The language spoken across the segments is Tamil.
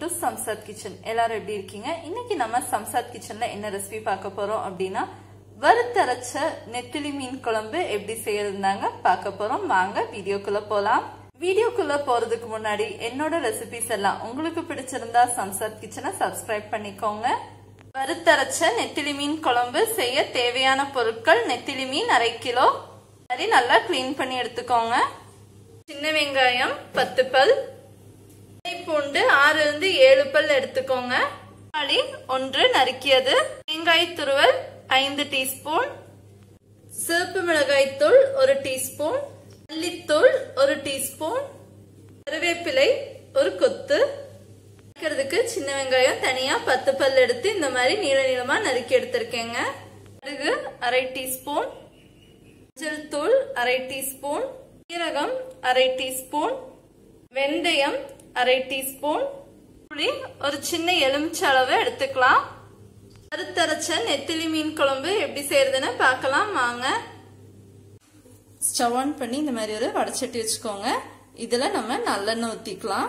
டு சம்சாத் கிச்சன் எல்லாரும் எப்படி இருக்கீங்க இன்னைக்கு நம்ம சம்சாத் கிச்சன்ல என்ன ரெசிபி பார்க்க போறோம் அப்படின்னா வறுத்தரைச்ச நெத்திலி மீன் குழம்பு எப்படி செய்யறதுனாங்க பார்க்க போறோம் வாங்க வீடியோக்குள்ள போலாம் வீடியோக்குள்ள போறதுக்கு முன்னாடி என்னோட ரெசிபிஸ் எல்லாம் உங்களுக்கு பிடிச்சிருந்தா சம்சாத் கிச்சனை சப்ஸ்கிரைப் பண்ணிக்கோங்க வறுத்தரைச்ச நெத்திலி மீன் குழம்பு செய்ய தேவையான பொருட்கள் நெத்திலி மீன் அரை கிலோ மாதிரி நல்லா க்ளீன் பண்ணி எடுத்துக்கோங்க சின்ன வெங்காயம் பத்து பல் பூண்டு ஆறு இருந்து ஏழு பல் எடுத்துக்கோங்க தக்காளி ஒன்று நறுக்கியது வெங்காய துருவல் ஐந்து டீஸ்பூன் சிவப்பு மிளகாய் தூள் ஒரு டீஸ்பூன் மல்லித்தூள் ஒரு டீஸ்பூன் கருவேப்பிலை ஒரு கொத்து நறுக்கிறதுக்கு சின்ன வெங்காயம் தனியா பத்து பல் எடுத்து இந்த மாதிரி நீள நீளமா நறுக்கி எடுத்திருக்கேங்க கடுகு அரை டீஸ்பூன் மஞ்சள் தூள் அரை டீஸ்பூன் சீரகம் அரை டீஸ்பூன் வெந்தயம் அரை டீஸ்பூன் புளி ஒரு சின்ன எலுமிச்சை அளவு எடுத்துக்கலாம் அறுத்தரைச்ச நெத்திலி மீன் குழம்பு எப்படி செய்யறதுன்னு பார்க்கலாம் வாங்க ஸ்டவ் ஆன் பண்ணி இந்த மாதிரி ஒரு வடச்சட்டி வச்சுக்கோங்க இதுல நம்ம நல்லெண்ணெய் ஊத்திக்கலாம்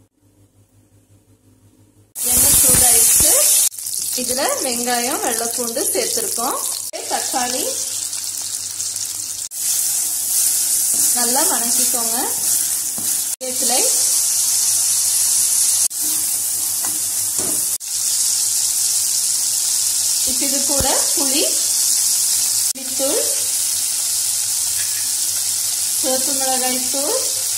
எண்ணெய் சூடாயிடுச்சு இதுல வெங்காயம் வெள்ளைப்பூண்டு சேர்த்திருக்கோம் தக்காளி நல்லா வணக்கிக்கோங்க வேப்பிலை இப்போ இது கூட புளி தூள் சிவப்பு மிளகாய் தூள்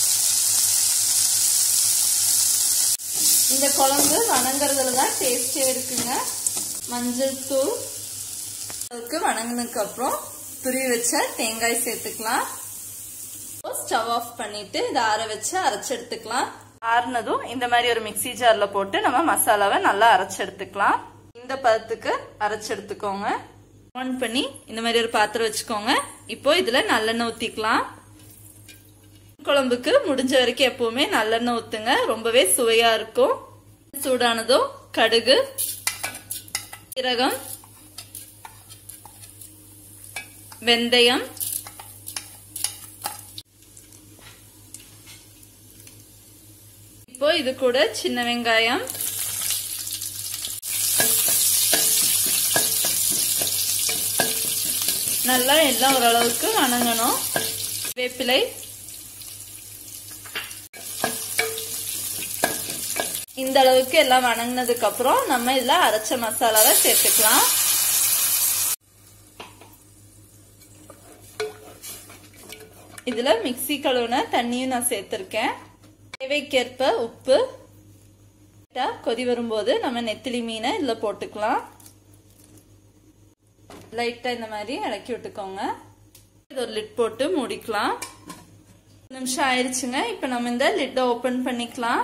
இந்த குழம்பு வணங்குறதுல தான் டேஸ்டே இருக்குங்க மஞ்சள் தூள் அதுக்கு வணங்கினதுக்கு அப்புறம் துருவி வச்ச தேங்காய் சேர்த்துக்கலாம் ஸ்டவ் ஆஃப் பண்ணிட்டு இதை ஆற வச்சு அரைச்சு எடுத்துக்கலாம் ஆறுனதும் இந்த மாதிரி ஒரு மிக்சி ஜார்ல போட்டு நம்ம மசாலாவை நல்லா அரைச்சு எடுத்துக்கலாம் இந்த பதத்துக்கு அரைச்சு எடுத்துக்கோங்க ஆன் பண்ணி இந்த மாதிரி ஒரு பாத்திரம் வச்சுக்கோங்க இப்போ இதுல நல்லெண்ணெய் ஊத்திக்கலாம் குழம்புக்கு முடிஞ்ச வரைக்கும் எப்பவுமே நல்லெண்ணெய் ஊத்துங்க ரொம்பவே சுவையா இருக்கும் சூடானதும் கடுகு சீரகம் வெந்தயம் இப்போ இது கூட சின்ன வெங்காயம் நல்லா எல்லாம் ஓரளவுக்கு வணங்கணும் வேப்பிலை இந்த அளவுக்கு எல்லாம் வணங்கினதுக்கு அப்புறம் நம்ம இதுல அரைச்ச மசாலாவை சேர்த்துக்கலாம் இதுல மிக்சி கழுவுன தண்ணியும் நான் சேர்த்திருக்கேன் தேவைக்கேற்ப உப்பு கொதி வரும்போது நம்ம நெத்திலி மீனை இதுல போட்டுக்கலாம் லைட்டா இந்த மாதிரி இறக்கி விட்டுக்கோங்க இது ஒரு லிட் போட்டு மூடிக்கலாம் நிமிஷம் ஆயிடுச்சுங்க இப்ப நம்ம இந்த லிட்டை ஓபன் பண்ணிக்கலாம்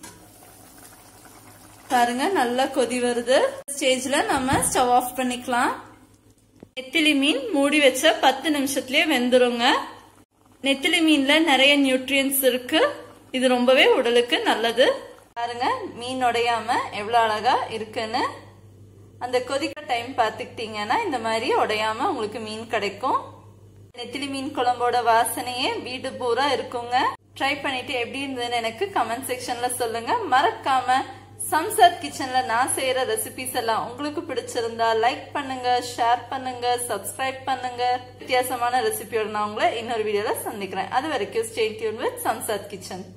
பாருங்க நல்லா கொதி வருது ஸ்டேஜ்ல நம்ம ஸ்டவ் ஆஃப் பண்ணிக்கலாம் நெத்திலி மீன் மூடி வச்ச பத்து நிமிஷத்துலயே வெந்துருங்க நெத்திலி மீன்ல நிறைய நியூட்ரியன்ஸ் இருக்கு இது ரொம்பவே உடலுக்கு நல்லது பாருங்க மீன் உடையாம எவ்வளவு அழகா இருக்குன்னு அந்த கொதிக்கிற டைம் பார்த்துக்கிட்டீங்கன்னா இந்த மாதிரி உடையாம உங்களுக்கு மீன் கிடைக்கும் நெத்திலி மீன் குழம்போட வாசனையே வீடு பூரா இருக்குங்க ட்ரை பண்ணிட்டு எப்படி இருந்ததுன்னு எனக்கு கமெண்ட் செக்ஷன்ல சொல்லுங்க மறக்காம சம்சாத் கிச்சன்ல நான் செய்யற ரெசிபிஸ் எல்லாம் உங்களுக்கு பிடிச்சிருந்தா லைக் பண்ணுங்க ஷேர் பண்ணுங்க சப்ஸ்கிரைப் பண்ணுங்க வித்தியாசமான ரெசிபியோட நான் உங்களை இன்னொரு வீடியோல சந்திக்கிறேன் அது வரைக்கும் stay tune with Samsath kitchen